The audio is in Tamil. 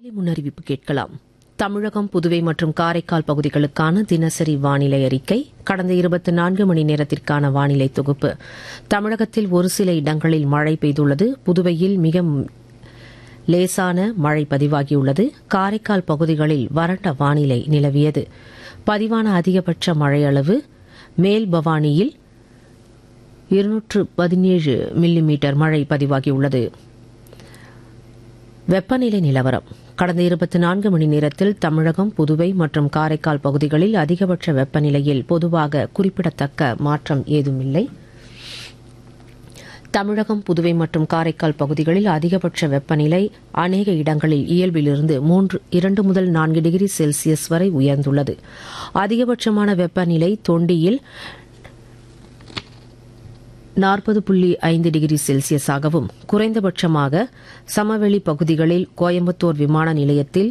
முன்னறிவிப்பு கேட்கலாம் தமிழகம் புதுவை மற்றும் காரைக்கால் பகுதிகளுக்கான தினசரி வானிலை அறிக்கை கடந்த இருபத்தி நான்கு மணி நேரத்திற்கான வானிலை தொகுப்பு தமிழகத்தில் ஒரு சில இடங்களில் மழை பெய்துள்ளது புதுவையில் மிக லேசான மழை பதிவாகியுள்ளது காரைக்கால் பகுதிகளில் வறண்ட வானிலை நிலவியது பதிவான அதிகபட்ச மழை அளவு மேல் பவானியில் இருநூற்று பதினேழு மில்லிமீட்டர் மழை பதிவாகியுள்ளது வெப்பநிலை நிலவரம் கடந்த இருபத்தி நான்கு மணி நேரத்தில் தமிழகம் புதுவை மற்றும் காரைக்கால் பகுதிகளில் அதிகபட்ச வெப்பநிலையில் பொதுவாக குறிப்பிடத்தக்க மாற்றம் ஏதுமில்லை தமிழகம் புதுவை மற்றும் காரைக்கால் பகுதிகளில் அதிகபட்ச வெப்பநிலை அநேக இடங்களில் இயல்பிலிருந்து மூன்று இரண்டு முதல் நான்கு டிகிரி செல்சியஸ் வரை உயர்ந்துள்ளது அதிகபட்சமான வெப்பநிலை தொண்டியில் நாற்பது புள்ளி ஐந்து டிகிரி செல்சியஸாகவும் குறைந்தபட்சமாக சமவெளி பகுதிகளில் கோயம்புத்தூர் விமான நிலையத்தில்